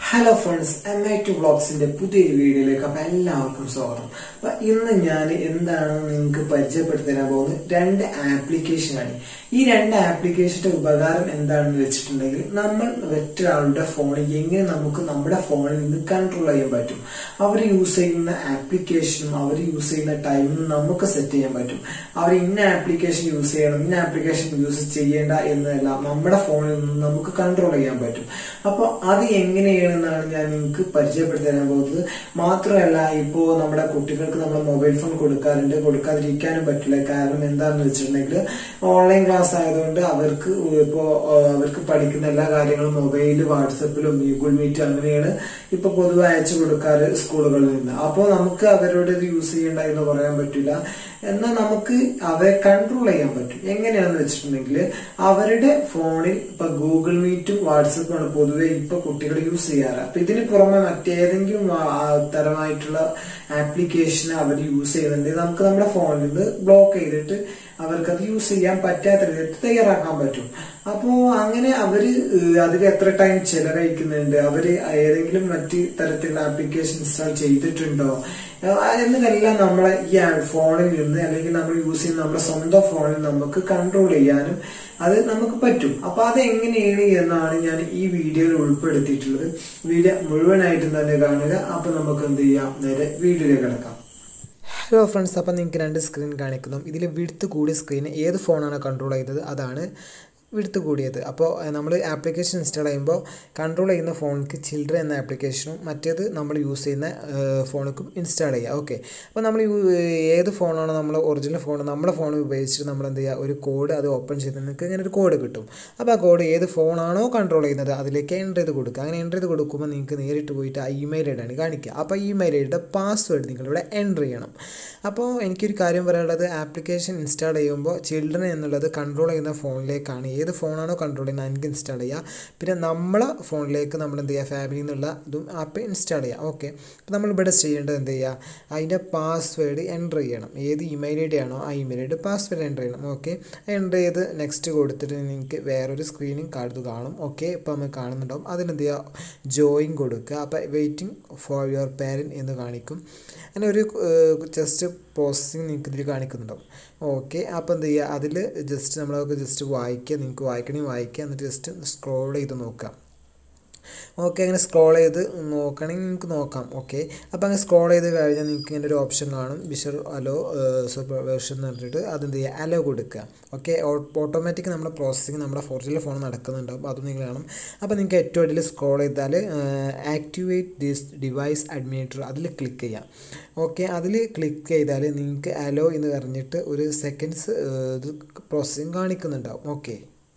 hello friends M I two ബ്ലോഗ്സിന്റെ പുതിയൊരു വീഡിയോയിലേക്ക് അപ്പൊ എല്ലാവർക്കും സ്വാഗതം അപ്പൊ ഇന്ന് ഞാൻ എന്താണ് നിങ്ങൾക്ക് പരിചയപ്പെടുത്തി തരാൻ പോകുന്നത് രണ്ട് ആപ്ലിക്കേഷനാണ് ഈ രണ്ട് ആപ്ലിക്കേഷന്റെ ഉപകാരം എന്താണെന്ന് വെച്ചിട്ടുണ്ടെങ്കിൽ നമ്മൾ മറ്റൊരാളുടെ ഫോണിൽ എങ്ങനെ നമുക്ക് നമ്മുടെ ഫോണിൽ നിന്ന് കൺട്രോൾ ചെയ്യാൻ പറ്റും അവർ യൂസ് ചെയ്യുന്ന ആപ്ലിക്കേഷനും അവർ യൂസ് ചെയ്യുന്ന ടൈമും നമുക്ക് സെറ്റ് ചെയ്യാൻ പറ്റും അവർ ഇന്ന ആപ്ലിക്കേഷൻ യൂസ് ചെയ്യണം ഇന്ന ആപ്ലിക്കേഷൻ യൂസ് ചെയ്യേണ്ട എന്നതെല്ലാം നമ്മുടെ ഫോണിൽ നിന്ന് നമുക്ക് കൺട്രോൾ ചെയ്യാൻ പറ്റും അപ്പോൾ അത് എങ്ങനെയാണെന്നാണ് ഞാൻ നിങ്ങൾക്ക് പരിചയപ്പെടുത്തി തരാൻ പോകുന്നത് മാത്രമല്ല ഇപ്പോ നമ്മുടെ കുട്ടികൾക്ക് നമ്മൾ മൊബൈൽ ഫോൺ കൊടുക്കാറുണ്ട് കൊടുക്കാതിരിക്കാനും പറ്റില്ല കാരണം എന്താണെന്ന് വെച്ചിട്ടുണ്ടെങ്കിൽ ഓൺലൈൻ ക്ലാസ് ആയതുകൊണ്ട് അവർക്ക് ഇപ്പോ ആ, അവർക്ക് പഠിക്കുന്ന എല്ലാ കാര്യങ്ങളും മൊബൈൽ വാട്സപ്പിലും ഗൂഗിൾ മീറ്റ് അങ്ങനെയാണ് ഇപ്പൊ പൊതുവെ അയച്ചു കൊടുക്കാറ് സ്കൂളുകളിൽ നിന്ന് അപ്പോൾ നമുക്ക് അവരോട് ഇത് യൂസ് ചെയ്യണ്ട എന്ന് പറയാൻ പറ്റില്ല എന്നാൽ നമുക്ക് അവരെ കൺട്രോൾ ചെയ്യാൻ പറ്റും എങ്ങനെയാണെന്ന് വെച്ചിട്ടുണ്ടെങ്കിൽ അവരുടെ ഫോണിൽ ഇപ്പൊ ഗൂഗിൾ മീറ്റും വാട്സപ്പും ആണ് പൊതുവെ ഇപ്പൊ കുട്ടികൾ യൂസ് ചെയ്യാറ് അപ്പൊ ഇതിന് പുറമെ മറ്റേതെങ്കിലും ആ, ആ, തരമായിട്ടുള്ള ആപ്ലിക്കേഷൻ അവർ യൂസ് ചെയ്യുന്നുണ്ടെങ്കിൽ നമുക്ക് നമ്മുടെ ഫോണിൽ നിന്ന് ബ്ലോക്ക് ചെയ്തിട്ട് അവർക്ക് അത് യൂസ് ചെയ്യാൻ പറ്റാത്ത രീതിയിൽ തയ്യാറാക്കാൻ പറ്റും അപ്പോ അങ്ങനെ അവര് ഏഹ്, അതിൽ എത്ര ടൈം ചെലവഴിക്കുന്നുണ്ട് അവര് ഏതെങ്കിലും മറ്റ് തരത്തിലുള്ള ആപ്ലിക്കേഷൻ ഇൻസ്റ്റാൾ ചെയ്തിട്ടുണ്ടോ ഏഹ്, എന്നതെല്ലാം നമ്മളെ ഈ ആ- ഫോണിൽ നിന്ന് അല്ലെങ്കിൽ നമ്മൾ യൂസ് ചെയ്യുന്ന നമ്മുടെ സ്വന്തം ഫോണിൽ നമുക്ക് കൺട്രോൾ ചെയ്യാനും അത് നമുക്ക് പറ്റും അപ്പൊ അത് എങ്ങനെയാണ് എന്നാണ് ഞാൻ ഈ വീഡിയോയിൽ ഉൾപ്പെടുത്തിയിട്ടുള്ളത് വീഡിയോ മുഴുവനായിട്ടും തന്നെ കാണുക അപ്പൊ നമുക്ക് എന്ത് ചെയ്യാം നേരെ വീഡിയോയിലേക്ക് കിടക്കാം ഹലോ ഫ്രണ്ട്സ് അപ്പോൾ നിങ്ങൾക്ക് രണ്ട് സ്ക്രീൻ കാണിക്കുന്നു ഇതിൽ വിടുത്ത് കൂടിയ സ്ക്രീൻ ഏത് ഫോണാണ് കൺട്രോൾ ചെയ്തത് അതാണ് വിടുത്ത് കൂടിയത് അപ്പോൾ നമ്മൾ ആപ്ലിക്കേഷൻ ഇൻസ്റ്റാൾ ചെയ്യുമ്പോൾ കൺട്രോൾ ചെയ്യുന്ന ഫോണിക്ക് ചിൽഡ്രൻ എന്ന ആപ്ലിക്കേഷനും മറ്റേത് നമ്മൾ യൂസ് ചെയ്യുന്ന ഫോണിക്കും ഇൻസ്റ്റാൾ ചെയ്യുക ഓക്കെ അപ്പോൾ നമ്മൾ യു- ഏത് ഫോണാണോ നമ്മൾ ഒറിജിനൽ ഫോൺ നമ്മുടെ ഫോൺ ഉപയോഗിച്ചിട്ട് നമ്മൾ എന്ത് ചെയ്യുക ഒരു കോഡ് അത് ഓപ്പൺ ചെയ്ത് നിങ്ങൾക്ക് ഇങ്ങനെ ഒരു കോഡ് കിട്ടും അപ്പോൾ ആ കോഡ് ഏത് ഫോണാണോ കൺട്രോൾ ചെയ്യുന്നത് അതിലേക്ക് എൻ്റർ ചെയ്ത് കൊടുക്കുക അങ്ങനെ എൻ്റർ ചെയ്ത് കൊടുക്കുമ്പോൾ നിങ്ങൾക്ക് നേരിട്ട് പോയിട്ട് ആ ഇമെയിൽ ഐഡിയാണ് കാണിക്കുക അപ്പോൾ ഈ ഇമെയിൽ ഐഡിയുടെ പാസ്വേഡ് നിങ്ങളിവിടെ എൻ്റർ ചെയ്യണം അപ്പോൾ എനിക്കൊരു കാര്യം പറയാനുള്ളത് ആപ്ലിക്കേഷൻ ഇൻസ്റ്റാൾ ചെയ്യുമ്പോൾ ചിൽഡ്രൻ എന്നുള്ളത് കൺട്രോൾ ചെയ്യുന്ന ഫോണിലേക്കാണ് ഏത് ഫോണാണോ കൺട്രോൾ ചെയ്യുന്നത് എനിക്ക് ഇൻസ്റ്റാൾ ചെയ്യുക പിന്നെ നമ്മളെ ഫോണിലേക്ക് നമ്മൾ എന്ത് ചെയ്യുക ഫാമിലിയിൽ നിന്നുള്ള ഇതും ആപ്പ് ഇൻസ്റ്റാൾ ചെയ്യുക ഓക്കെ അപ്പോൾ നമ്മളിവിടെ ചെയ്യേണ്ടത് എന്ത് ചെയ്യുക അതിൻ്റെ പാസ്വേഡ് എൻ്റർ ചെയ്യണം ഏത് ഇമെയിൽ ഐ ഡി ആണോ ആ email I D password enter ചെയ്യണം ഓക്കെ എൻ്റർ ചെയ്ത് നെക്സ്റ്റ് കൊടുത്തിട്ട് നിങ്ങൾക്ക് വേറൊരു സ്ക്രീനിൽ കാർഡ് കാണും ഓക്കെ ഇപ്പോൾ നമ്മൾ കാണുന്നുണ്ടാവും അതിനെന്ത് ചെയ്യുക ജോയിൻ കൊടുക്കുക അപ്പോൾ വെയിറ്റിംഗ് ഫോർ യുവർ പാരൻ എന്ന് കാണിക്കും അങ്ങനെ ഒരു ജസ്റ്റ് പ്രോസസ്സിങ് നിങ്ങൾക്ക് ഇതിൽ കാണിക്കുന്നുണ്ടാവും ഓക്കെ അപ്പോൾ എന്ത് ചെയ്യുക അതിൽ ജസ്റ്റ് നമ്മളൊക്കെ ജസ്റ്റ് വായിക്കുക നിങ്ങൾക്ക് വായിക്കണമെങ്കിൽ വായിക്കുക എന്നിട്ട് ജസ്റ്റ് സ്ക്രോൾ ചെയ്ത് നോക്കുക ഓക്കെ അങ്ങനെ സ്ക്രോൾ ചെയ്ത് നോക്കണമെങ്കിൽ നിങ്ങൾക്ക് നോക്കാം ഓക്കെ അപ്പോൾ അങ്ങനെ സ്ക്രോൾ ചെയ്ത് കഴിഞ്ഞാൽ നിങ്ങൾക്ക് ഇങ്ങനെ ഒരു ഓപ്ഷൻ കാണും വിഷർ അലോ സൂപ്പർവേഷൻ എന്ന് പറഞ്ഞിട്ട് അതെന്ത് ചെയ്യുക അലോ കൊടുക്കുക ഓക്കെ ഓട്ടോമാറ്റിക് നമ്മുടെ പ്രോസസ്സിങ് നമ്മുടെ ഒറിജിനൽ ഫോൺ നടക്കുന്നുണ്ടാവും അതും നിങ്ങൾ കാണും അപ്പോൾ നിങ്ങൾക്ക് ഏറ്റവും അടിയിൽ സ്ക്രോൾ ചെയ്താൽ ആക്ടിവേറ്റ് ദിസ് ഡിവൈസ് അഡ്മിനിറ്റർ അതിൽ ക്ലിക്ക് ചെയ്യാം ഓക്കെ അതിൽ ക്ലിക്ക് ചെയ്താൽ നിങ്ങൾക്ക് അലോ എന്ന് പറഞ്ഞിട്ട് ഒരു സെക്കൻഡ്സ് ഇത് പ്രോസസ്സിങ് കാണിക്കുന്നുണ്ടാവും ഓക്കെ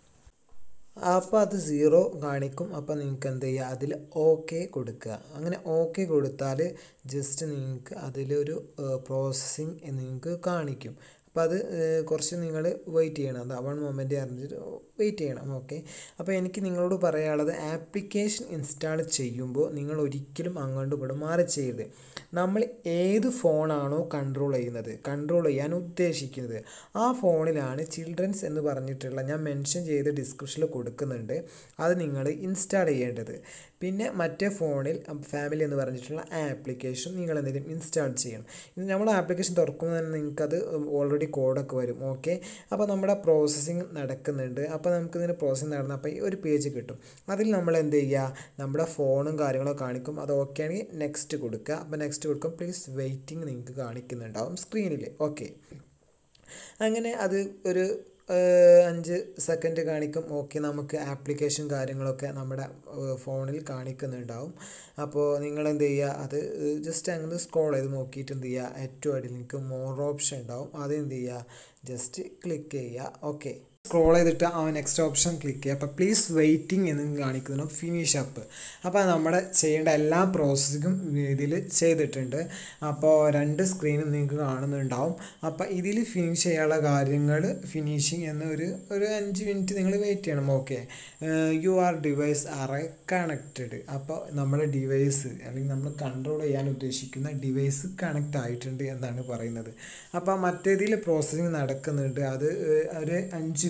അപ്പോൾ അത് സീറോ കാണിക്കും അപ്പോൾ നിങ്ങൾക്ക് എന്ത് ചെയ്യുക അതിൽ ഓക്കെ കൊടുക്കുക അങ്ങനെ ഓക്കെ കൊടുത്താൽ ജസ്റ്റ് നിങ്ങൾക്ക് അതിലൊരു പ്രോസസ്സിങ് നിങ്ങൾക്ക് കാണിക്കും അപ്പോൾ അത് ഏഹ്, കുറച്ച് നിങ്ങൾ വെയിറ്റ് ചെയ്യണം അത് വൺ മൊമെൻറ്റ് അറിഞ്ഞിട്ട് വെയിറ്റ് ചെയ്യണം ഓക്കെ അപ്പോൾ എനിക്ക് നിങ്ങളോട് പറയാനുള്ളത് ആപ്ലിക്കേഷൻ ഇൻസ്റ്റാൾ ചെയ്യുമ്പോൾ നിങ്ങൾ ഒരിക്കലും അങ്ങോട്ടും ഇങ്ങോട്ടും മാറി ചെയ്യരുത് നമ്മൾ ഏത് ഫോണാണോ കൺട്രോൾ ചെയ്യുന്നത് കൺട്രോൾ ചെയ്യാൻ ഉദ്ദേശിക്കുന്നത് ആ ഫോണിലാണ് ചിൽഡ്രൻസ് എന്ന് പറഞ്ഞിട്ടുള്ള ഞാൻ മെൻഷൻ ചെയ്ത് ഡിസ്ക്രിപ്ഷനിൽ കൊടുക്കുന്നുണ്ട് അത് നിങ്ങൾ ഇൻസ്റ്റാൾ ചെയ്യേണ്ടത് പിന്നെ മറ്റേ ഫോണിൽ ഫാമിലി എന്ന് പറഞ്ഞിട്ടുള്ള ആപ്ലിക്കേഷൻ നിങ്ങൾ എന്തെങ്കിലും ഇൻസ്റ്റാൾ ചെയ്യണം ഇത് നമ്മൾ ആപ്ലിക്കേഷൻ തുറക്കുമ്പോൾ തന്നെ നിങ്ങൾക്കത് ഓൾറെഡി കോഡൊക്കെ വരും ഓക്കെ അപ്പോൾ നമ്മുടെ പ്രോസസ്സിങ് നടക്കുന്നുണ്ട് അപ്പോൾ നമുക്ക് ഇതിൻ്റെ പ്രോസസ്സിങ് നടന്ന അപ്പോൾ ഈ ഒരു പേജ് കിട്ടും അതിൽ നമ്മൾ എന്ത് ചെയ്യുക നമ്മുടെ ഫോണും കാര്യങ്ങളൊക്കെ കാണിക്കും അത് ഓക്കെ ആണെങ്കിൽ നെക്സ്റ്റ് കൊടുക്കുക അപ്പോൾ നെക്സ്റ്റ് കൊടുക്കും പ്ലീസ് വെയിറ്റിംഗ് നിങ്ങൾക്ക് കാണിക്കുന്നുണ്ടാവും സ്ക്രീനിൽ ഓക്കെ അങ്ങനെ അത് ഒരു ഏഹ്, അഞ്ച് സെക്കൻഡ് കാണിക്കും ഓക്കെ നമുക്ക് ആപ്ലിക്കേഷൻ കാര്യങ്ങളൊക്കെ നമ്മുടെ ഏഹ്, ഫോണിൽ കാണിക്കുന്നുണ്ടാവും അപ്പോൾ നിങ്ങൾ എന്ത് ചെയ്യുക അത് ജസ്റ്റ് അങ്ങനെ സ്ക്രോൾ ചെയ്ത് നോക്കിയിട്ട് എന്ത് ചെയ്യുക ഏറ്റവും അടിയിൽ നിങ്ങൾക്ക് മോർ ഓപ്ഷൻ ഉണ്ടാവും അത് എന്ത് ചെയ്യുക ജസ്റ്റ് ക്ലിക്ക് ചെയ്യുക ഓക്കെ സ്ക്രോൾ ചെയ്തിട്ട് ആ നെക്സ്റ്റ് ഓപ്ഷൻ ക്ലിക്ക് ചെയ്യുക അപ്പോൾ പ്ലീസ് വെയിറ്റിംഗ് എന്ന് കാണിക്കുന്നു ഫിനിഷ് അപ്പ് അപ്പോൾ നമ്മുടെ ചെയ്യേണ്ട എല്ലാ പ്രോസസ്സിങ്ങും ഇതിൽ ചെയ്തിട്ടുണ്ട് അപ്പോൾ രണ്ട് സ്ക്രീനും നിങ്ങൾക്ക് കാണുന്നുണ്ടാവും അപ്പോൾ ഇതിൽ ഫിനിഷ് ചെയ്യാനുള്ള കാര്യങ്ങൾ ഫിനിഷിങ് എന്ന ഒരു ഒരു അഞ്ച് മിനിറ്റ് നിങ്ങൾ വെയിറ്റ് ചെയ്യണം okay your device are connected അപ്പോൾ നമ്മുടെ ഡിവൈസ് അല്ലെങ്കിൽ നമ്മൾ കൺട്രോൾ ചെയ്യാൻ ഉദ്ദേശിക്കുന്ന ഡിവൈസ് കണക്റ്റ് ആയിട്ടുണ്ട് എന്നാണ് പറയുന്നത് അപ്പോൾ മറ്റേതിൽ പ്രോസസ്സിങ് നടക്കുന്നുണ്ട് അത് ഏഹ്, ഒരു അഞ്ച്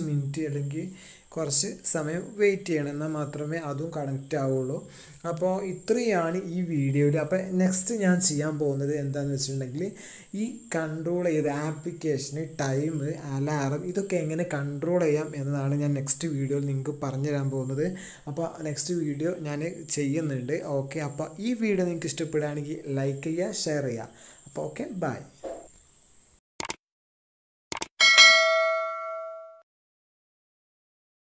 മിനിറ്റ് അല്ലെങ്കിൽ കുറച്ച് സമയം വെയിറ്റ് ചെയ്യണം എന്നാൽ മാത്രമേ അതും കണക്റ്റ് ആവുള്ളൂ അപ്പോൾ ഇത്രയാണ് ഈ വീഡിയോയിൽ അപ്പോൾ നെക്സ്റ്റ് ഞാൻ ചെയ്യാൻ പോകുന്നത് എന്താണെന്ന് വെച്ചിട്ടുണ്ടെങ്കിൽ ഈ കൺട്രോൾ ചെയ്ത് ആപ്ലിക്കേഷന് ടൈം അലാറം ഇതൊക്കെ എങ്ങനെ കൺട്രോൾ ചെയ്യാം എന്നതാണ് ഞാൻ നെക്സ്റ്റ് വീഡിയോയിൽ നിങ്ങൾക്ക് പറഞ്ഞു തരാൻ പോകുന്നത് അപ്പോൾ നെക്സ്റ്റ് വീഡിയോ ഞാൻ ചെയ്യുന്നുണ്ട് ഓക്കെ അപ്പോൾ ഈ വീഡിയോ നിങ്ങൾക്ക് ഇഷ്ടപ്പെടുകയാണെങ്കിൽ ലൈക്ക് ചെയ്യുക ഷെയർ ചെയ്യുക അപ്പോൾ ഓക്കെ ബൈ